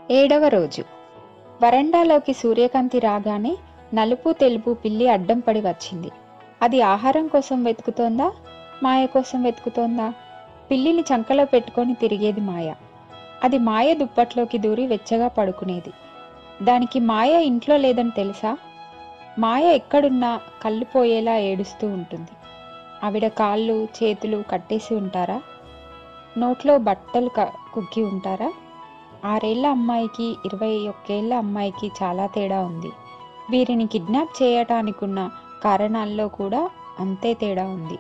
ఏడవ రోజు వరండాలోకి సూర్యకాంతి రాగానే నలుపు తెలుపు పిల్లి అడ్డం పడి వచ్చింది అది ఆహారం కోసం వెతుకుతోందా మాయ కోసం వెతుకుతోందా పిల్లిని చంకలో పెట్టుకొని తిరిగేది మాయ అది మాయ దుప్పట్లోకి దూరి వెచ్చగా పడుకునేది దానికి మాయ ఇంట్లో లేదని తెలుసా మాయ ఎక్కడున్నా కళ్ళు పోయేలా ఏడుస్తూ ఉంటుంది ఆవిడ కాళ్ళు చేతులు కట్టేసి ఉంటారా నోట్లో బట్టలు క కుక్కి ఉంటారా ఆరేళ్ల అమ్మాయికి ఇరవై ఒక్కేళ్ల అమ్మాయికి చాలా తేడా ఉంది వీరిని కిడ్నాప్ చేయటానికున్న కారణాల్లో కూడా అంతే తేడా ఉంది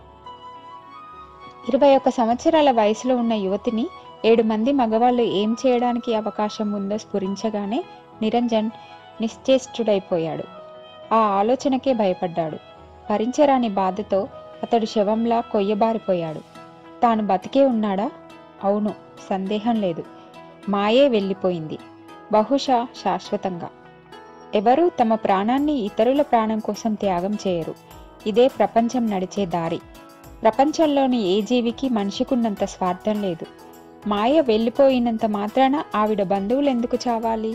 ఇరవై ఒక్క సంవత్సరాల వయసులో ఉన్న యువతిని ఏడు మంది మగవాళ్ళు ఏం చేయడానికి అవకాశం ఉందో స్ఫురించగానే నిరంజన్ నిశ్చేష్టుడైపోయాడు ఆ ఆలోచనకే భయపడ్డాడు భరించరాని బాధతో అతడు శవంలా కొయ్యబారిపోయాడు తాను బతికే ఉన్నాడా అవును సందేహం లేదు మాయే వెళ్ళిపోయింది బహుశా శాశ్వతంగా ఎవరూ తమ ప్రాణాన్ని ఇతరుల ప్రాణం కోసం త్యాగం చేయరు ఇదే ప్రపంచం నడిచే దారి ప్రపంచంలోని ఏ జీవికి మనిషికున్నంత స్వార్థం లేదు మాయ వెళ్ళిపోయినంత మాత్రాన ఆవిడ బంధువులు ఎందుకు చావాలి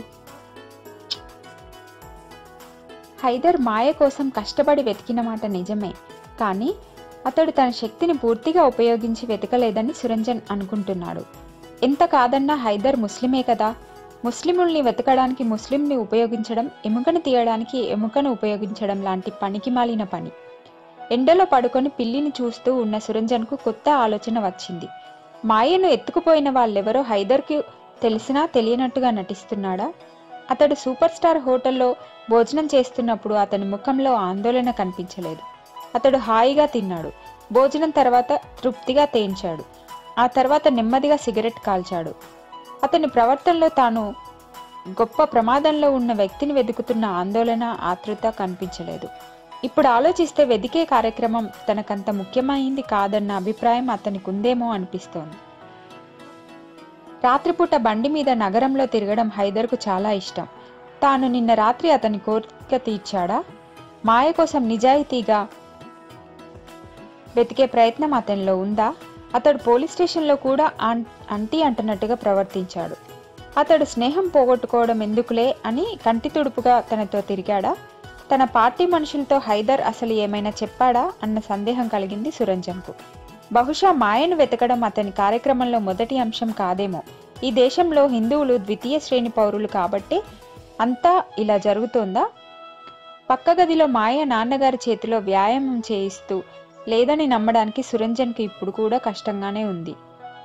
హైదర్ మాయ కోసం కష్టపడి వెతికిన మాట నిజమే కానీ అతడు తన శక్తిని పూర్తిగా ఉపయోగించి వెతకలేదని సురంజన్ అనుకుంటున్నాడు ఎంత కాదన్నా హైదర్ ముస్లిమే కదా ముస్లిముల్ని వెతకడానికి ముస్లింని ఉపయోగించడం ఎముకను తీయడానికి ఎముకను ఉపయోగించడం లాంటి పనికి మాలిన పని ఎండలో పడుకొని పిల్లిని చూస్తూ ఉన్న సురంజన్కు కొత్త ఆలోచన వచ్చింది మాయను ఎత్తుకుపోయిన వాళ్ళెవరో హైదర్కి తెలిసినా తెలియనట్టుగా నటిస్తున్నాడా అతడు సూపర్ స్టార్ హోటల్లో భోజనం చేస్తున్నప్పుడు అతని ముఖంలో ఆందోళన కనిపించలేదు అతడు హాయిగా తిన్నాడు భోజనం తర్వాత తృప్తిగా తేంచాడు ఆ తర్వాత నెమ్మదిగా సిగరెట్ కాల్చాడు అతని ప్రవర్తనలో తాను గొప్ప ప్రమాదంలో ఉన్న వ్యక్తిని వెతుకుతున్న ఆందోళన ఆతృత కనిపించలేదు ఇప్పుడు ఆలోచిస్తే వెదికే కార్యక్రమం తనకంత ముఖ్యమైంది కాదన్న అభిప్రాయం అతనికి ఉందేమో అనిపిస్తోంది రాత్రిపూట బండి మీద నగరంలో తిరగడం హైదర్కు చాలా ఇష్టం తాను నిన్న రాత్రి అతని కోరిక తీర్చాడా మాయ కోసం నిజాయితీగా వెతికే ప్రయత్నం అతనిలో ఉందా అతడు పోలీస్ స్టేషన్లో కూడా ఆన్- అంటీ అంటున్నట్టుగా ప్రవర్తించాడు అతడు స్నేహం పోగొట్టుకోవడం ఎందుకులే అని కంటి తుడుపుగా తనతో తిరిగాడా తన పార్టీ మనుషులతో హైదర్ అసలు ఏమైనా చెప్పాడా అన్న సందేహం కలిగింది సురంజన్కు బహుశా మాయను వెతకడం అతని కార్యక్రమంలో మొదటి అంశం కాదేమో ఈ దేశంలో హిందువులు ద్వితీయ శ్రేణి పౌరులు కాబట్టి అంతా ఇలా జరుగుతోందా పక్క గదిలో మాయ నాన్నగారి చేతిలో వ్యాయామం చేయిస్తూ లేదని నమ్మడానికి సురంజన్కి ఇప్పుడు కూడా కష్టంగానే ఉంది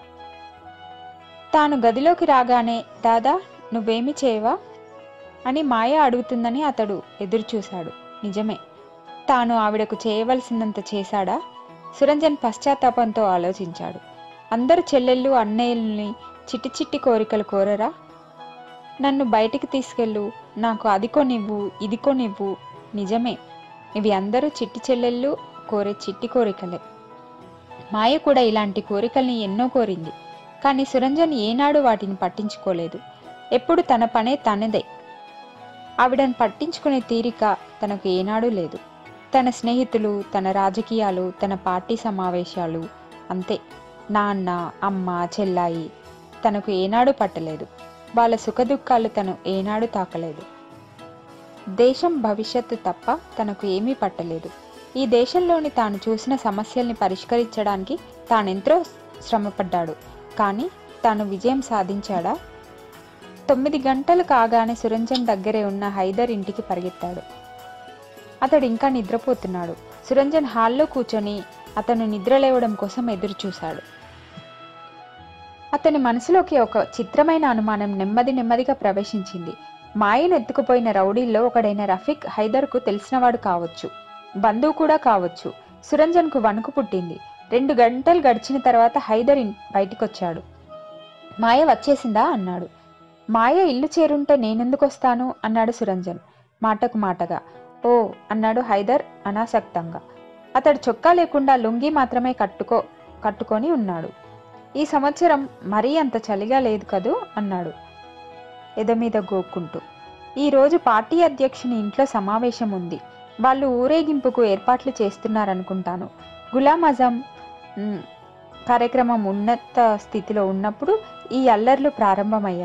తాను గదిలోకి రాగానే దాదా నువ్వేమి చేయవా అని మాయ అడుగుతుందని అతడు ఎదురుచూశాడు నిజమే తాను ఆవిడకు చేయవలసినంత చేశాడా సురంజన్ పశ్చాత్తాపంతో ఆలోచించాడు అందరు చెల్లెళ్ళు అన్నయ్యల్ని చిట్టి చిట్టి కోరికలు కోరరా నన్ను బయటికి తీసుకెళ్ళు నాకు అది కొనివ్వు ఇది కొనివ్వు నిజమే ఇవి అందరూ చిట్టి చెల్లెళ్ళు కోరే చిట్టి కోరికలే మాయ కూడా ఇలాంటి కోరికల్ని ఎన్నో కోరింది కానీ సురంజన్ ఏనాడు వాటిని పట్టించుకోలేదు ఎప్పుడు తన పనే తనదే ఆవిడని పట్టించుకునే తీరిక తనకు ఏనాడూ లేదు తన స్నేహితులు తన రాజకీయాలు తన పార్టీ సమావేశాలు అంతే నాన్న అమ్మ చెల్లాయి తనకు ఏనాడు పట్టలేదు వాళ్ళ సుఖదుఖాలు తను ఏనాడు తాకలేదు దేశం భవిష్యత్తు తప్ప తనకు ఏమీ పట్టలేదు ఈ దేశంలోని తాను చూసిన సమస్యల్ని పరిష్కరించడానికి తానెంతో శ్రమపడ్డాడు కానీ తాను విజయం సాధించాడా తొమ్మిది గంటలు కాగానే సురంజన్ దగ్గరే ఉన్న హైదర్ ఇంటికి పరిగెత్తాడు అతడు ఇంకా నిద్రపోతున్నాడు సురంజన్ హాల్లో కూర్చొని అతను నిద్రలేవడం కోసం ఎదురు చూశాడు అతని మనసులోకి ఒక చిత్రమైన అనుమానం నెమ్మది నెమ్మదిగా ప్రవేశించింది మాయను ఎత్తుకుపోయిన రౌడీల్లో ఒకడైన రఫీక్ హైదర్కు తెలిసినవాడు కావచ్చు బంధువు కూడా కావచ్చు సురంజన్కు వణుకు పుట్టింది రెండు గంటలు గడిచిన తర్వాత హైదర్ ఇన్- బయటికొచ్చాడు మాయ వచ్చేసిందా అన్నాడు మాయ ఇల్లు చేరుంటే నేనెందుకు వస్తాను అన్నాడు సురంజన్ మాటకు మాటగా ఓ అన్నాడు హైదర్ అనాసక్తంగా అతడు చొక్కా లేకుండా లుంగీ మాత్రమే కట్టుకో కట్టుకొని ఉన్నాడు ఈ సంవత్సరం మరీ అంత చలిగా లేదు కదూ అన్నాడు ఎదమీద గోక్కుంటూ ఈరోజు పార్టీ అధ్యక్షుని ఇంట్లో సమావేశం ఉంది వాళ్ళు ఊరేగింపుకు ఏర్పాట్లు చేస్తున్నారనుకుంటాను గులాం అజం మ్, కార్యక్రమం ఉన్నత స్థితిలో ఉన్నప్పుడు ఈ అల్లర్లు ప్రారంభమయ్యాయి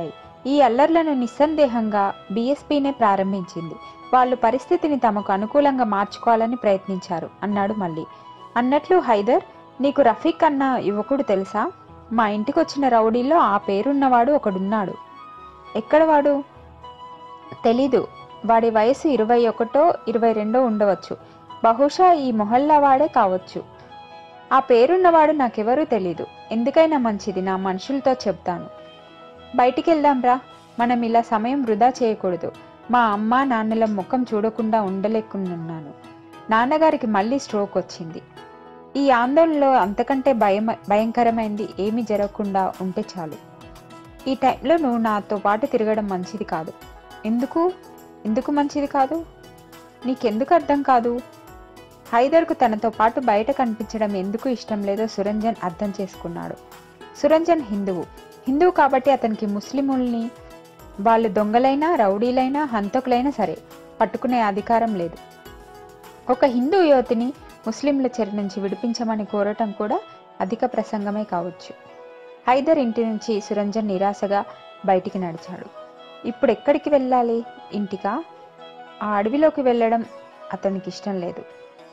ఈ అల్లర్లను నిస్సందేహంగా బీఎస్పీనే ప్రారంభించింది వాళ్ళు పరిస్థితిని తమకు అనుకూలంగా మార్చుకోవాలని ప్రయత్నించారు అన్నాడు మళ్ళీ అన్నట్లు హైదర్ నీకు రఫీక్ అన్న యువకుడు తెలుసా మా ఇంటికి వచ్చిన రౌడీలో ఆ పేరున్నవాడు ఒకడున్నాడు ఎక్కడ వాడు తెలీదు వాడి వయసు ఇరవై ఒకటో ఇరవై రెండో ఉండవచ్చు బహుశా ఈ మొహల్లా వాడే కావచ్చు ఆ పేరున్నవాడు నాకెవరూ తెలీదు ఎందుకైనా మంచిది నా మనుషులతో చెప్తాను బయటికి వెళ్దాంరా మనం ఇలా సమయం వృధా చేయకూడదు మా అమ్మ నాన్నల ముఖం చూడకుండా ఉండలేకున్నాను నాన్నగారికి మళ్ళీ స్ట్రోక్ వచ్చింది ఈ ఆందోళనలో అంతకంటే భయం భయంకరమైంది ఏమీ జరగకుండా ఉంటే చాలు ఈ టైంలో నువ్వు నాతో పాటు తిరగడం మంచిది కాదు ఎందుకు ఎందుకు మంచిది కాదు నీకెందుకు అర్థం కాదు హైదర్కు తనతో పాటు బయట కనిపించడం ఎందుకు ఇష్టం లేదో సురంజన్ అర్థం చేసుకున్నాడు సురంజన్ హిందువు హిందువు కాబట్టి అతనికి ముస్లిముల్ని వాళ్ళు దొంగలైనా రౌడీలైనా హంతకులైనా సరే పట్టుకునే అధికారం లేదు ఒక హిందూ యువతిని ముస్లింల చెరి నుంచి విడిపించమని కోరటం కూడా అధిక ప్రసంగమే కావచ్చు హైదర్ ఇంటి నుంచి సురంజన్ నిరాశగా బయటికి నడిచాడు ఇప్పుడు ఎక్కడికి వెళ్ళాలి ఇంటికా ఆ అడవిలోకి వెళ్ళడం అతనికి ఇష్టం లేదు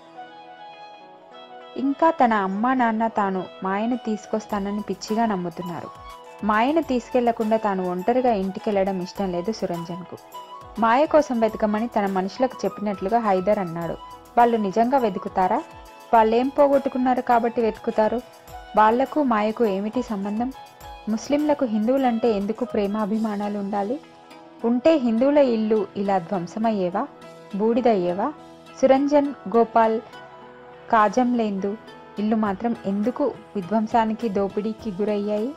ఇంకా తన అమ్మ నాన్న తాను మాయను తీసుకొస్తానని పిచ్చిగా నమ్ముతున్నారు మాయను తీసుకెళ్లకుండా తాను ఒంటరిగా ఇంటికి వెళ్ళడం ఇష్టం లేదు సురంజన్కు మాయ కోసం వెతకమని తన మనుషులకు చెప్పినట్లుగా హైదర్ అన్నాడు వాళ్ళు నిజంగా వెతుకుతారా వాళ్ళేం పోగొట్టుకున్నారు కాబట్టి వెతుకుతారు వాళ్లకు మాయకు ఏమిటి సంబంధం ముస్లింలకు హిందువులంటే ఎందుకు ప్రేమాభిమానాలు ఉండాలి ఉంటే హిందువుల ఇల్లు ఇలా ధ్వంసమయ్యేవా బూడిదయ్యేవా సురంజన్ గోపాల్ కాజంలేందు ఇల్లు మాత్రం ఎందుకు విధ్వంసానికి దోపిడీకి గురయ్యాయి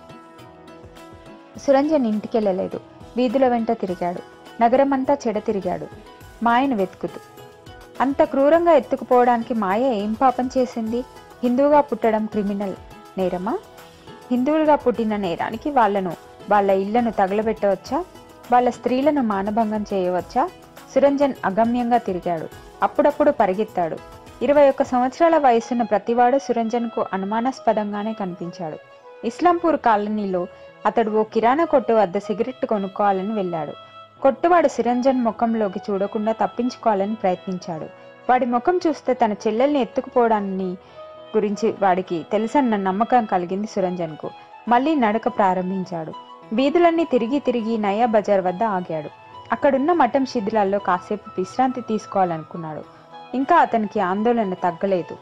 సురంజన్ ఇంటికెళ్ళలేదు వీధుల వెంట తిరిగాడు నగరమంతా చెడ తిరిగాడు మాయను వెతుకుతూ అంత క్రూరంగా ఎత్తుకుపోవడానికి మాయ ఏం పాపం చేసింది హిందువుగా పుట్టడం క్రిమినల్ నేరమా హిందువులుగా పుట్టిన నేరానికి వాళ్ళను వాళ్ళ ఇళ్లను తగలబెట్టవచ్చా వాళ్ళ స్త్రీలను మానభంగం చేయవచ్చా సురంజన్ అగమ్యంగా తిరిగాడు అప్పుడప్పుడు పరిగెత్తాడు ఇరవై ఒక్క సంవత్సరాల వయసున్న ప్రతివాడు సురంజన్కు అనుమానాస్పదంగానే కనిపించాడు ఇస్లాంపూర్ కాలనీలో అతడు ఓ కిరాణా కొట్టు వద్ద సిగరెట్ కొనుక్కోవాలని వెళ్ళాడు కొట్టువాడు సురంజన్ ముఖంలోకి చూడకుండా తప్పించుకోవాలని ప్రయత్నించాడు వాడి ముఖం చూస్తే తన చెల్లెల్ని ఎత్తుకుపోవడాన్ని గురించి వాడికి తెలుసన్న నమ్మకం కలిగింది సురంజన్కు మళ్ళీ నడక ప్రారంభించాడు వీధులన్నీ తిరిగి తిరిగి నయా బజార్ వద్ద ఆగాడు అక్కడున్న మఠం శిథిలాల్లో కాసేపు విశ్రాంతి తీసుకోవాలనుకున్నాడు ఇంకా అతనికి ఆందోళన తగ్గలేదు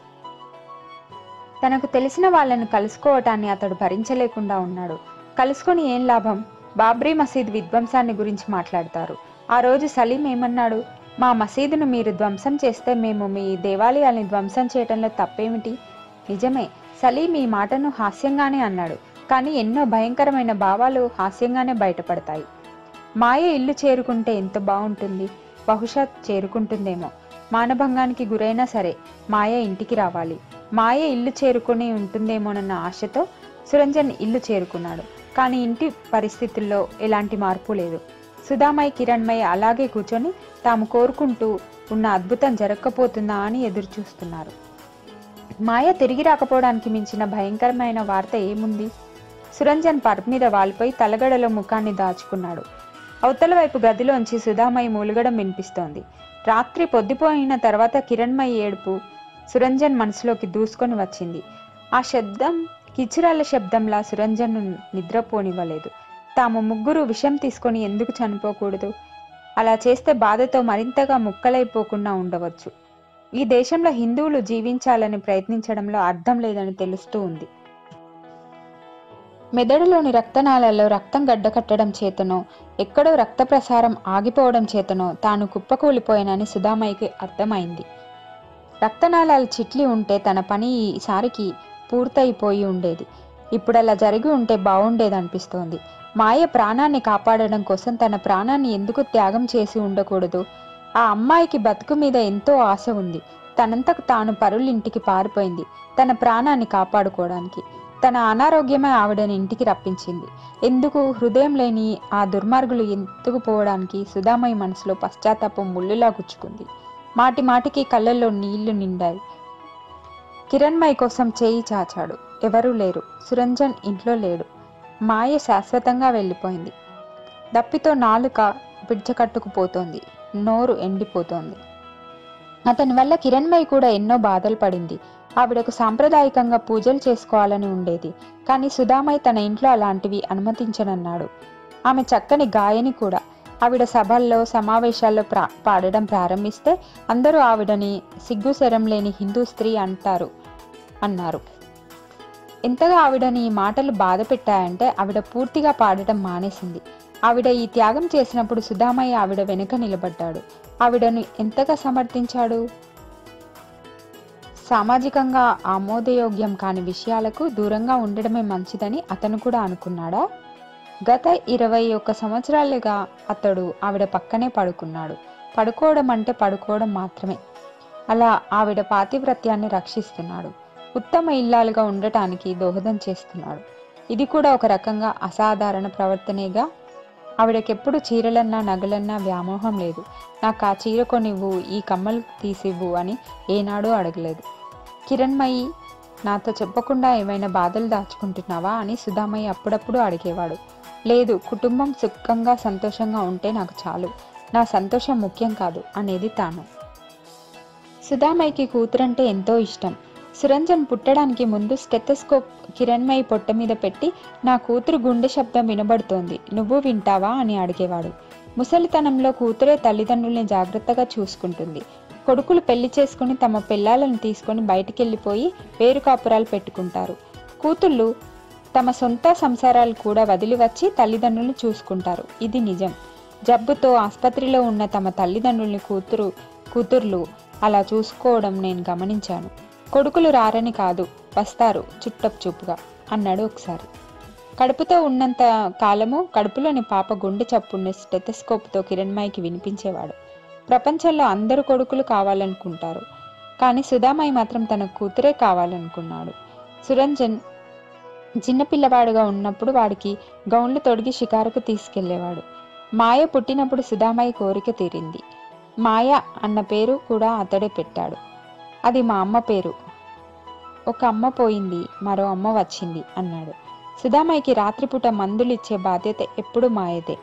తనకు తెలిసిన వాళ్ళను కలుసుకోవటాన్ని అతడు భరించలేకుండా ఉన్నాడు కలుసుకొని ఏం లాభం బాబ్రీ మసీద్ విధ్వంసాన్ని గురించి మాట్లాడతారు ఆ రోజు సలీం ఏమన్నాడు మా మసీదును మీరు ధ్వంసం చేస్తే మేము మీ దేవాలయాల్ని ధ్వంసం చేయటంలో తప్పేమిటి నిజమే సలీం ఈ మాటను హాస్యంగానే అన్నాడు కానీ ఎన్నో భయంకరమైన భావాలు హాస్యంగానే బయటపడతాయి మాయ ఇల్లు చేరుకుంటే ఎంత బాగుంటుంది బహుశా చేరుకుంటుందేమో మానభంగానికి గురైనా సరే మాయ ఇంటికి రావాలి మాయ ఇల్లు చేరుకుని ఉంటుందేమోనన్న ఆశతో సురంజన్ ఇల్లు చేరుకున్నాడు కానీ ఇంటి పరిస్థితుల్లో ఎలాంటి మార్పు లేదు సుధామయ్ కిరణ్మయ్ అలాగే కూర్చొని తాము కోరుకుంటూ ఉన్న అద్భుతం జరగకపోతుందా అని ఎదురు చూస్తున్నారు మాయ తిరిగి రాకపోవడానికి మించిన భయంకరమైన వార్త ఏముంది సురంజన్ పర్ప్ మీద వాలిపోయి తలగడలో ముఖాన్ని దాచుకున్నాడు అవతల వైపు గదిలోంచి సుధామయ్య మూలుగడం వినిపిస్తోంది రాత్రి పొద్దుపోయిన తర్వాత కిరణ్మయ్య ఏడుపు సురంజన్ మనసులోకి దూసుకొని వచ్చింది ఆ శబ్దం కిచిరాల శబ్దంలా సురంజన్ను నిద్రపోనివ్వలేదు తాము ముగ్గురు విషం తీసుకొని ఎందుకు చనిపోకూడదు అలా చేస్తే బాధతో మరింతగా ముక్కలైపోకుండా ఉండవచ్చు ఈ దేశంలో హిందువులు జీవించాలని ప్రయత్నించడంలో అర్థం లేదని తెలుస్తూ ఉంది మెదడులోని రక్తనాళాల్లో రక్తం గడ్డకట్టడం చేతనో ఎక్కడో రక్త ప్రసారం ఆగిపోవడం చేతనో తాను కుప్పకూలిపోయానని సుధామయ్యకి అర్థమైంది రక్తనాళాలు చిట్లి ఉంటే తన పని ఈసారికి పూర్తయిపోయి ఉండేది ఇప్పుడు అలా జరిగి ఉంటే బాగుండేది అనిపిస్తోంది మాయ ప్రాణాన్ని కాపాడడం కోసం తన ప్రాణాన్ని ఎందుకు త్యాగం చేసి ఉండకూడదు ఆ అమ్మాయికి బతుకు మీద ఎంతో ఆశ ఉంది తనంతకు తాను పరులింటికి పారిపోయింది తన ప్రాణాన్ని కాపాడుకోవడానికి తన అనారోగ్యమే ఆవిడని ఇంటికి రప్పించింది ఎందుకు హృదయం లేని ఆ దుర్మార్గులు ఎత్తుకుపోవడానికి సుధామయ్య మనసులో పశ్చాత్తాపం ముళ్ళులా గుచ్చుకుంది మాటి మాటికి కళ్ళల్లో నీళ్లు నిండాయి కిరణ్మయ్ కోసం చేయి చాచాడు ఎవరూ లేరు సురంజన్ ఇంట్లో లేడు మాయ శాశ్వతంగా వెళ్ళిపోయింది దప్పితో నాలుక పిడ్చకట్టుకుపోతోంది నోరు ఎండిపోతోంది అతని వల్ల కిరణ్మయి కూడా ఎన్నో బాధలు పడింది ఆవిడకు సాంప్రదాయకంగా పూజలు చేసుకోవాలని ఉండేది కానీ సుధామయ్య తన ఇంట్లో అలాంటివి అనుమతించనన్నాడు ఆమె చక్కని గాయని కూడా ఆవిడ సభల్లో సమావేశాల్లో ప్రా పాడడం ప్రారంభిస్తే అందరూ ఆవిడని సిగ్గుశరం లేని హిందూ స్త్రీ అంటారు అన్నారు ఎంతగా ఆవిడని ఈ మాటలు బాధ పెట్టాయంటే ఆవిడ పూర్తిగా పాడటం మానేసింది ఆవిడ ఈ త్యాగం చేసినప్పుడు సుధామయ్య ఆవిడ వెనుక నిలబడ్డాడు ఆవిడను ఎంతగా సమర్థించాడు సామాజికంగా ఆమోదయోగ్యం కాని విషయాలకు దూరంగా ఉండడమే మంచిదని అతను కూడా అనుకున్నాడా గత ఇరవై ఒక్క సంవత్సరాలుగా అతడు ఆవిడ పక్కనే పడుకున్నాడు పడుకోవడం అంటే పడుకోవడం మాత్రమే అలా ఆవిడ పాతివ్రత్యాన్ని రక్షిస్తున్నాడు ఉత్తమ ఇల్లాలుగా ఉండటానికి దోహదం చేస్తున్నాడు ఇది కూడా ఒక రకంగా అసాధారణ ప్రవర్తనేగా ఆవిడకెప్పుడు చీరలన్నా నగలన్నా వ్యామోహం లేదు నాకు ఆ చీర కొనివ్వు ఈ కమ్మలు తీసివ్వు అని ఏనాడూ అడగలేదు కిరణ్మయి నాతో చెప్పకుండా ఏమైనా బాధలు దాచుకుంటున్నావా అని సుధామయ్య అప్పుడప్పుడు అడిగేవాడు లేదు కుటుంబం సుఖంగా సంతోషంగా ఉంటే నాకు చాలు నా సంతోషం ముఖ్యం కాదు అనేది తాను సుధామయ్యకి కూతురంటే ఎంతో ఇష్టం సురంజన్ పుట్టడానికి ముందు స్టెథోస్కోప్ కిరణ్మయి పొట్ట మీద పెట్టి నా కూతురు గుండె శబ్దం వినబడుతోంది నువ్వు వింటావా అని అడిగేవాడు ముసలితనంలో కూతురే తల్లిదండ్రుల్ని జాగ్రత్తగా చూసుకుంటుంది కొడుకులు పెళ్లి చేసుకుని తమ పిల్లలను తీసుకొని బయటికెళ్ళిపోయి వేరు కాపురాలు పెట్టుకుంటారు కూతుళ్ళు తమ సొంత సంసారాలు కూడా వదిలి వచ్చి తల్లిదండ్రులను చూసుకుంటారు ఇది నిజం జబ్బుతో ఆసుపత్రిలో ఉన్న తమ తల్లిదండ్రుల్ని కూతురు కూతుర్లు అలా చూసుకోవడం నేను గమనించాను కొడుకులు రారని కాదు వస్తారు చుట్టపు చూపుగా అన్నాడు ఒకసారి కడుపుతో ఉన్నంత కాలము కడుపులోని పాప గుండె చప్పుడిని స్టెథస్కోప్తో కిరణ్మయికి వినిపించేవాడు ప్రపంచంలో అందరు కొడుకులు కావాలనుకుంటారు కానీ సుధామయ్య మాత్రం తన కూతురే కావాలనుకున్నాడు సురంజన్ చిన్నపిల్లవాడుగా ఉన్నప్పుడు వాడికి గౌన్లు తొడిగి షికారుకు తీసుకెళ్లేవాడు మాయ పుట్టినప్పుడు సుధామయ్య కోరిక తీరింది మాయ అన్న పేరు కూడా అతడే పెట్టాడు అది మా అమ్మ పేరు ఒక అమ్మ పోయింది మరో అమ్మ వచ్చింది అన్నాడు సుధామయ్యకి రాత్రిపూట మందులు ఇచ్చే బాధ్యత ఎప్పుడు మాయదే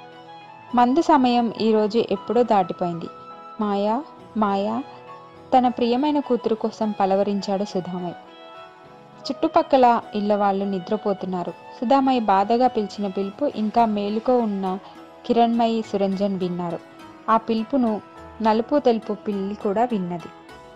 మందు సమయం ఈరోజు ఎప్పుడో దాటిపోయింది మాయా మాయా తన ప్రియమైన కూతురు కోసం పలవరించాడు సుధామయ్య చుట్టుపక్కల ఇళ్ళ వాళ్ళు నిద్రపోతున్నారు సుధామయ్య బాధగా పిలిచిన పిలుపు ఇంకా మేలుకో ఉన్న కిరణ్మయి సురంజన్ విన్నారు ఆ పిలుపును నలుపు తెలుపు పిల్లి కూడా విన్నది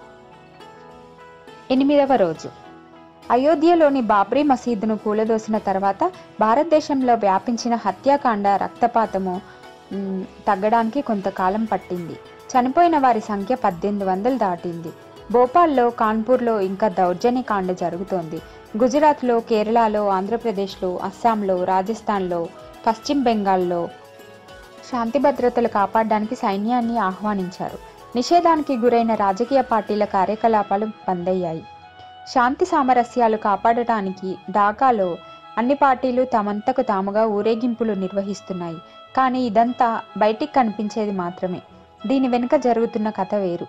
ఎనిమిదవ రోజు అయోధ్యలోని బాబ్రీ మసీదును కూలదోసిన తర్వాత భారతదేశంలో వ్యాపించిన హత్యాకాండ రక్తపాతము మ్, తగ్గడానికి కొంతకాలం పట్టింది చనిపోయిన వారి సంఖ్య పద్దెనిమిది వందలు దాటింది భోపాల్లో కాన్పూర్లో ఇంకా దౌర్జన్యకాండ జరుగుతోంది గుజరాత్లో కేరళలో ఆంధ్రప్రదేశ్లో అస్సాంలో రాజస్థాన్లో పశ్చిమ బెంగాల్లో శాంతి భద్రతలు కాపాడడానికి సైన్యాన్ని ఆహ్వానించారు నిషేధానికి గురైన రాజకీయ పార్టీల కార్యకలాపాలు బంద్ అయ్యాయి శాంతి సామరస్యాలు కాపాడటానికి ఢాకాలో అన్ని పార్టీలు తమంతకు తాముగా ఊరేగింపులు నిర్వహిస్తున్నాయి కానీ ఇదంతా బయటికి కనిపించేది మాత్రమే దీని వెనుక జరుగుతున్న కథ వేరు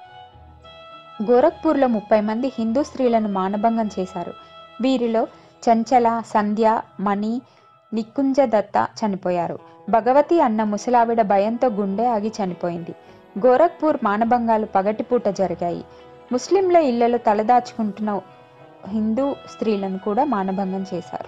గోరఖ్పూర్లో ముప్పై మంది హిందూ స్త్రీలను మానభంగం చేశారు వీరిలో చంచల సంధ్య మణి నికుంజ దత్త చనిపోయారు భగవతి అన్న ముసలావిడ భయంతో గుండె ఆగి చనిపోయింది గోరఖ్పూర్ మానభంగాలు పగటిపూట జరిగాయి ముస్లింల ఇళ్లలో తలదాచుకుంటున్న హిందూ స్త్రీలను కూడా మానభంగం చేశారు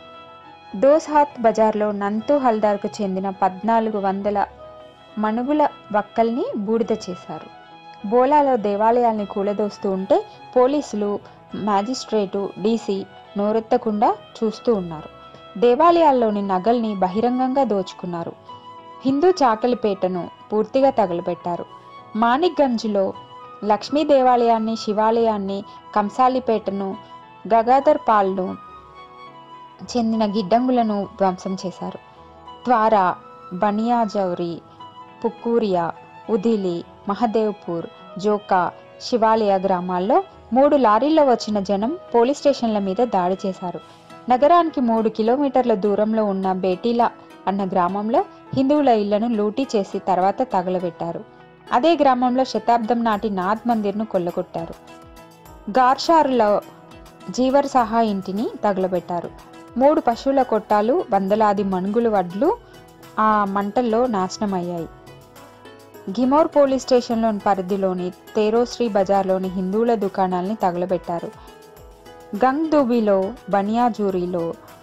దోస్హాత్ బజార్లో నంతు హల్దార్కు చెందిన పద్నాలుగు వందల మనుగుల వక్కల్ని బూడిద చేశారు బోలాలో దేవాలయాల్ని కూలదోస్తూ ఉంటే పోలీసులు మ్యాజిస్ట్రేటు డీసీ నోరెత్తకుండా చూస్తూ ఉన్నారు దేవాలయాల్లోని నగల్ని బహిరంగంగా దోచుకున్నారు హిందూ చాకలిపేటను పూర్తిగా తగలబెట్టారు మాణిక్గంజ్లో లక్ష్మీ దేవాలయాన్ని శివాలయాన్ని కంసాలిపేటను గగాధర్ పాల్ను చెందిన గిడ్డంగులను ధ్వంసం చేశారు ద్వారా బనియాజౌరి పుక్కూరియా ఉదిలి మహదేవ్పూర్ జోకా శివాలయ గ్రామాల్లో మూడు లారీల్లో వచ్చిన జనం పోలీస్ స్టేషన్ల మీద దాడి చేశారు నగరానికి మూడు కిలోమీటర్ల దూరంలో ఉన్న బేటీలా అన్న గ్రామంలో హిందువుల ఇళ్లను లూటీ చేసి తర్వాత తగలబెట్టారు అదే గ్రామంలో శతాబ్దం నాటి నాథ్ మందిర్ను కొల్లగొట్టారు గార్షారులో జీవర్ సహా ఇంటిని తగలబెట్టారు మూడు పశువుల కొట్టాలు వందలాది మణుగులు వడ్లు ఆ మంటల్లో నాశనమయ్యాయి గిమోర్ పోలీస్ స్టేషన్లోని పరిధిలోని తేరోశ్రీ బజార్లోని హిందువుల దుకాణాల్ని తగలబెట్టారు గంగ్ దూబిలో బనియాజూరిలో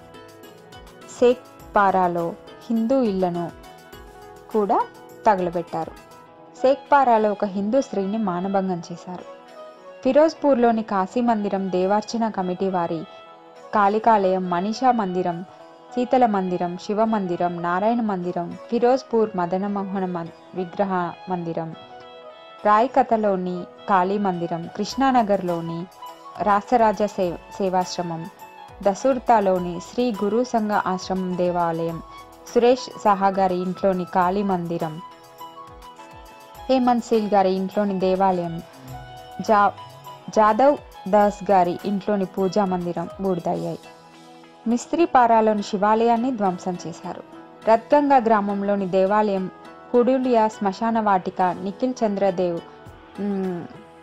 సేక్ పారాలో హిందూ ఇళ్లను కూడా తగలబెట్టారు సేక్పారాలో ఒక హిందూ స్త్రీని మానభంగం చేశారు ఫిరోజ్పూర్లోని కాశీ మందిరం దేవార్చన కమిటీ వారి కాళికాలయం మనీషా మందిరం శీతల మందిరం శివ మందిరం నారాయణ మందిరం ఫిరోజ్పూర్ మదన మోహన మన్- విగ్రహ మందిరం రాయ్కథలోని కాళీ మందిరం కృష్ణానగర్లోని రాసరాజ సే సేవాశ్రమం దసూర్తాలోని శ్రీ గురు సంఘ ఆశ్రమం దేవాలయం సురేష్ సహా గారి ఇంట్లోని కాళీ మందిరం హేమంత్ సిల్ గారి ఇంట్లోని దేవాలయం జా జాదవ్ దాస్ గారి ఇంట్లోని పూజా మందిరం బూడిదయ్యాయి మిస్త్రీపారాలోని శివాలయాన్ని ధ్వంసం చేశారు రత్గంగా గ్రామంలోని దేవాలయం కుడులియా శ్మశాన వాటిక నిఖిల్ చంద్రదేవ్ మ్,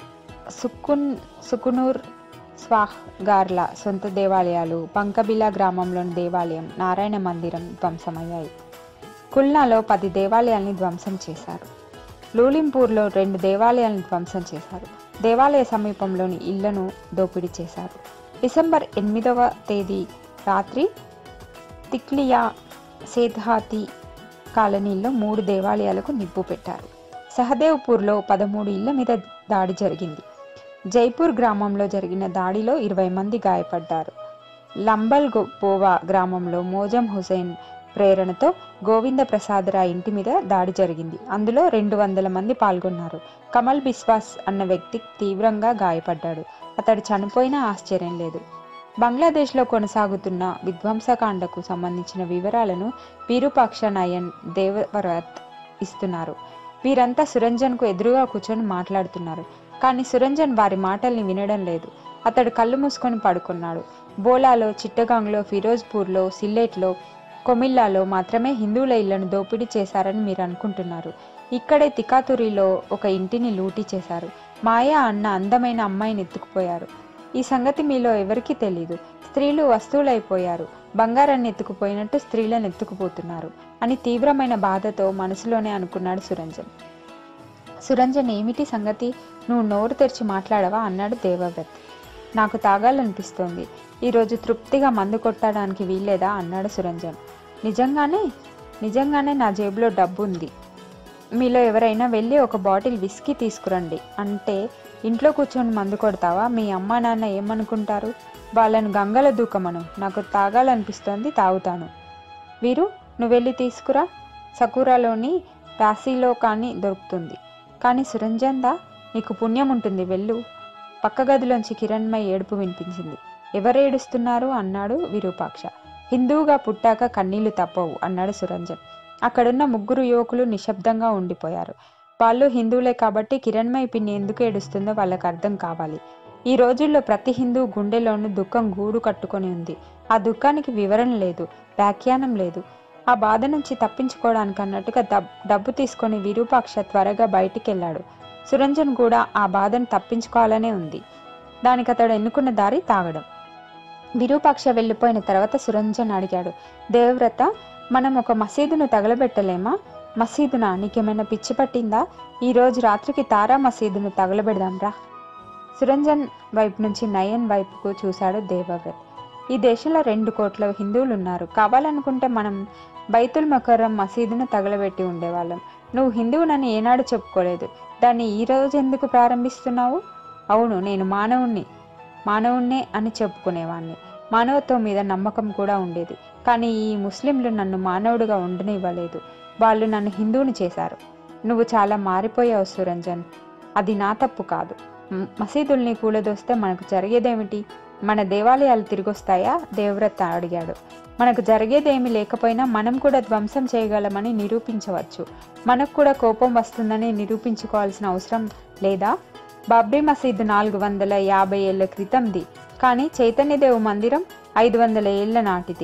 సుకున్ సుకునూర్ స్వాహ్ గార్ల సొంత దేవాలయాలు పంకబిలా గ్రామంలోని దేవాలయం నారాయణ మందిరం ధ్వంసమయ్యాయి కుల్నాలో పది దేవాలయాల్ని ధ్వంసం చేశారు లూలింపూర్లో రెండు దేవాలయాలను ధ్వంసం చేశారు దేవాలయ సమీపంలోని ఇళ్లను దోపిడీ చేశారు డిసెంబర్ ఎనిమిదవ తేదీ రాత్రి తిక్లియా సేద్హాతి కాలనీల్లో మూడు దేవాలయాలకు నిప్పు పెట్టారు సహదేవ్పూర్లో పదమూడు ఇళ్ల మీద దాడి జరిగింది జైపూర్ గ్రామంలో జరిగిన దాడిలో ఇరవై మంది గాయపడ్డారు లంబల్ గో- పోవా గ్రామంలో మోజం హుసేన్ ప్రేరణతో గోవింద ప్రసాదరాయ్ ఇంటి మీద దాడి జరిగింది అందులో రెండు వందల మంది పాల్గొన్నారు కమల్ బిస్వాస్ అన్న వ్యక్తి తీవ్రంగా గాయపడ్డాడు అతడు చనిపోయినా ఆశ్చర్యం లేదు బంగ్లాదేశ్లో కొనసాగుతున్న విధ్వంసకాండకు సంబంధించిన వివరాలను విరూపాక్ష నయన్ దేవవరత్ ఇస్తున్నారు వీరంతా సురంజన్కు ఎదురుగా కూర్చొని మాట్లాడుతున్నారు కానీ సురంజన్ వారి మాటల్ని వినడం లేదు అతడు కళ్ళు మూసుకొని పడుకున్నాడు బోలాలో చిట్టగాంగ్లో ఫిరోజ్పూర్లో సిల్లెట్లో కొమిల్లాలో మాత్రమే హిందువుల ఇళ్లను దోపిడీ చేశారని మీరు అనుకుంటున్నారు ఇక్కడే తికాతురిలో ఒక ఇంటిని లూటీ చేశారు మాయా అన్న అందమైన అమ్మాయిని ఎత్తుకుపోయారు ఈ సంగతి మీలో ఎవరికీ తెలీదు స్త్రీలు వస్తువులైపోయారు బంగారాన్ని ఎత్తుకుపోయినట్టు స్త్రీలను ఎత్తుకుపోతున్నారు అని తీవ్రమైన బాధతో మనసులోనే అనుకున్నాడు సురంజన్ సురంజన్ ఏమిటి సంగతి నువ్వు నోరు తెరిచి మాట్లాడవా అన్నాడు దేవవ్రత్ నాకు తాగాలనిపిస్తోంది ఈరోజు తృప్తిగా మందు కొట్టడానికి వీల్లేదా అన్నాడు సురంజన్ నిజంగానే నిజంగానే నా జేబులో డబ్బు ఉంది మీలో ఎవరైనా వెళ్ళి ఒక బాటిల్ విస్కీ తీసుకురండి అంటే ఇంట్లో కూర్చొని మందు కొడతావా మీ అమ్మా నాన్న ఏమనుకుంటారు వాళ్ళను గంగలో దూకమను నాకు తాగాలనిపిస్తోంది తాగుతాను వీరు నువ్వు వెళ్ళి తీసుకురా సకూరాలోని రాశీలో కానీ దొరుకుతుంది కానీ సురంజన్ దా నీకు పుణ్యం ఉంటుంది వెళ్ళు పక్క గదిలోంచి కిరణ్మయ్ ఏడుపు వినిపించింది ఎవరేడుస్తున్నారు అన్నాడు విరూపాక్ష హిందువుగా పుట్టాక కన్నీళ్లు తప్పవు అన్నాడు సురంజన్ అక్కడున్న ముగ్గురు యువకులు నిశ్శబ్దంగా ఉండిపోయారు వాళ్ళు హిందువులే కాబట్టి కిరణ్మయ్ పిన్ని ఎందుకు ఏడుస్తుందో వాళ్ళకి అర్థం కావాలి ఈ రోజుల్లో ప్రతి హిందూ గుండెలోనూ దుఃఖం గూడు కట్టుకొని ఉంది ఆ దుఃఖానికి వివరణ లేదు వ్యాఖ్యానం లేదు ఆ బాధ నుంచి తప్పించుకోవడానికి అన్నట్టుగా దబ్- డబ్బు తీసుకొని విరూపాక్ష త్వరగా బయటికి వెళ్ళాడు సురంజన్ కూడా ఆ బాధను తప్పించుకోవాలనే ఉంది దానికి అతడు ఎన్నుకున్న దారి తాగడం విరూపాక్ష వెళ్ళిపోయిన తర్వాత సురంజన్ అడిగాడు దేవవ్రత మనం ఒక మసీదును తగలబెట్టలేమా మసీదునా నీకేమైనా పిచ్చి పట్టిందా ఈ రోజు రాత్రికి తారా మసీదును తగలబెడదాం రా సురంజన్ వైపు నుంచి నయన్ వైపుకు చూశాడు దేవవ్రత్ ఈ దేశంలో రెండు కోట్ల హిందువులు ఉన్నారు కావాలనుకుంటే మనం బైతుల్ మకరం మసీదును తగలబెట్టి ఉండేవాళ్ళం నువ్వు హిందువునని ఏనాడు చెప్పుకోలేదు దాన్ని ఈ రోజు ఎందుకు ప్రారంభిస్తున్నావు అవును నేను మానవుణ్ణి మానవుణ్ణే అని చెప్పుకునేవాణ్ణి మానవత్వం మీద నమ్మకం కూడా ఉండేది కానీ ఈ ముస్లింలు నన్ను మానవుడిగా ఉండనివ్వలేదు వాళ్ళు నన్ను హిందువుని చేశారు నువ్వు చాలా మారిపోయావు సురంజన్ అది నా తప్పు కాదు మ్- మసీదుల్ని కూలదోస్తే మనకు జరిగేదేమిటి మన దేవాలయాలు తిరిగొస్తాయా దేవవ్రత అడిగాడు మనకు జరిగేదేమీ లేకపోయినా మనం కూడా ధ్వంసం చేయగలమని నిరూపించవచ్చు మనకు కూడా కోపం వస్తుందని నిరూపించుకోవాల్సిన అవసరం లేదా బాబ్రీ మసీదు నాలుగు వందల యాభై ఏళ్ల క్రితంది కానీ చైతన్యదేవ్ మందిరం ఐదు వందల ఏళ్ల నాటిది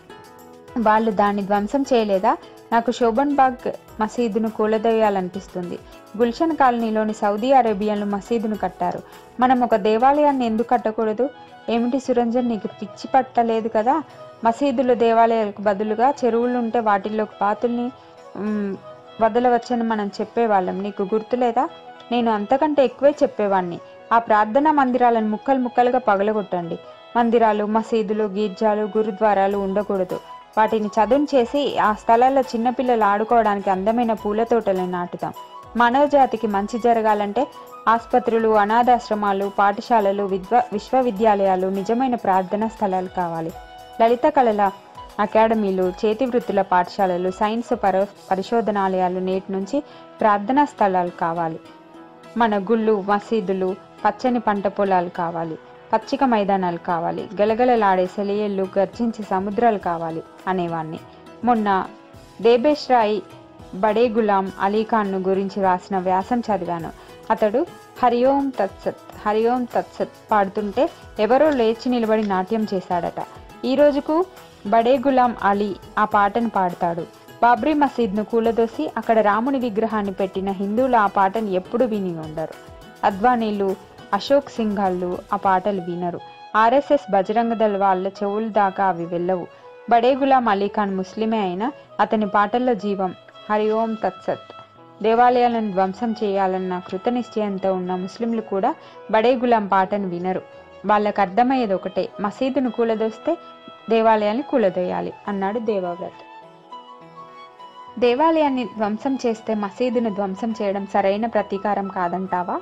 వాళ్ళు దాన్ని ధ్వంసం చేయలేదా నాకు శోభన్ బాగ్ మసీదును కూలదోయాలనిపిస్తుంది గుల్షన్ కాలనీలోని సౌదీ అరేబియన్లు మసీదును కట్టారు మనం ఒక దేవాలయాన్ని ఎందుకు కట్టకూడదు ఏమిటి సురంజన్ నీకు పిచ్చి పట్టలేదు కదా మసీదులు దేవాలయాలకు బదులుగా చెరువులు ఉంటే వాటిల్లోకి బాతుల్ని మ్, వదలవచ్చని మనం చెప్పేవాళ్ళం నీకు గుర్తులేదా నేను అంతకంటే ఎక్కువే చెప్పేవాణ్ణి ఆ ప్రార్థనా మందిరాలను ముక్కలు ముక్కలుగా పగలగొట్టండి మందిరాలు మసీదులు గిర్జాలు గురుద్వారాలు ఉండకూడదు వాటిని చదును చేసి ఆ స్థలాల్లో చిన్నపిల్లలు ఆడుకోవడానికి అందమైన పూల తోటలను నాటుదాం మానవ జాతికి మంచి జరగాలంటే ఆసుపత్రులు అనాథాశ్రమాలు పాఠశాలలు విద్వ విశ్వవిద్యాలయాలు నిజమైన ప్రార్థనా స్థలాలు కావాలి లలిత కళల అకాడమీలు చేతి వృత్తుల పాఠశాలలు సైన్స్ పర పరిశోధనాలయాలు నేటి నుంచి ప్రార్థనా స్థలాలు కావాలి మన గుళ్ళు మసీదులు పచ్చని పంట పొలాలు కావాలి పచ్చిక మైదానాలు కావాలి గలగలలాడే సెలియళ్ళు గర్జించే సముద్రాలు కావాలి అనేవాణ్ణి మొన్న దేబేష్ రాయ్ బడే గులాం అలీఖాన్ను గురించి రాసిన వ్యాసం చదివాను అతడు హరి ఓం తత్సత్ హరి ఓం తత్సత్ పాడుతుంటే ఎవరో లేచి నిలబడి నాట్యం చేశాడట ఈ రోజుకు బడే గులాం అలీ ఆ పాటను పాడతాడు బాబ్రీ మసీద్ను కూలదోసి అక్కడ రాముని విగ్రహాన్ని పెట్టిన హిందువులు ఆ పాటను ఎప్పుడు విని ఉండరు అద్వానీలు అశోక్ సింఘాళ్ళు ఆ పాటలు వినరు ఆర్ఎస్ఎస్ బజరంగ దళ వాళ్ళ చెవుల దాకా అవి వెళ్ళవు బడే గులాం అలీ ఖాన్ ముస్లిమే అయినా అతని పాటల్లో జీవం హరి ఓం తత్సత్ దేవాలయాలను ధ్వంసం చేయాలన్న కృతనిశ్చయంతో ఉన్న ముస్లింలు కూడా బడే గులాం పాటను వినరు వాళ్ళకు అర్థమయ్యేది ఒకటే మసీదును కూలదోస్తే దేవాలయాన్ని కూలదోయాలి అన్నాడు దేవవ్రత్ దేవాలయాన్ని ధ్వంసం చేస్తే మసీదును ధ్వంసం చేయడం సరైన ప్రతీకారం కాదంటావా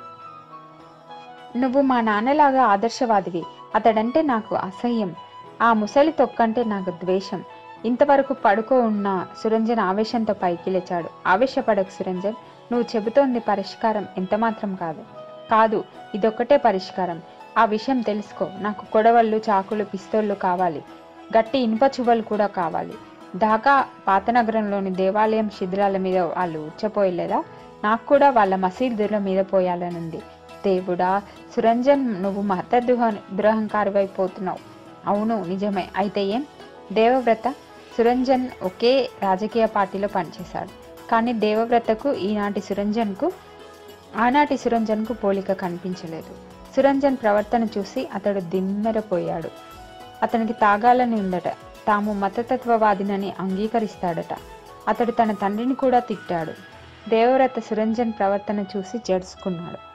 నువ్వు మా నాన్నలాగా ఆదర్శవాదివి అతడంటే నాకు అసహ్యం ఆ ముసలి తొక్కంటే నాకు ద్వేషం ఇంతవరకు పడుకో ఉన్న సురంజన్ ఆవేశంతో పైకి లేచాడు ఆవేశపడకు సురంజన్ నువ్వు చెబుతోంది పరిష్కారం ఎంతమాత్రం కాదు కాదు ఇదొక్కటే పరిష్కారం ఆ విషయం తెలుసుకో నాకు కొడవళ్ళు చాకులు పిస్తోళ్ళు కావాలి గట్టి ఇనుప చువ్వలు కూడా కావాలి ఢాకా పాతనగరంలోని దేవాలయం శిథిలాల మీద వాళ్ళు ఉచ్చపోయలేదా నాకు కూడా వాళ్ళ మసీదుల మీద పోయాలనుంది దేవుడా సురంజన్ నువ్వు మత దుహ దురహంకారివైపోతున్నావు అవును నిజమే అయితే ఏం దేవవ్రత సురంజన్ ఒకే రాజకీయ పార్టీలో పనిచేశాడు కానీ దేవవ్రతకు ఈనాటి సురంజన్కు ఆనాటి సురంజన్కు పోలిక కనిపించలేదు సురంజన్ ప్రవర్తన చూసి అతడు దిమ్మెరపోయాడు అతనికి తాగాలని ఉందట తాము మతతత్వవాదినని అంగీకరిస్తాడట అతడు తన తండ్రిని కూడా తిట్టాడు దేవవ్రత సురంజన్ ప్రవర్తన చూసి జడుచుకున్నాడు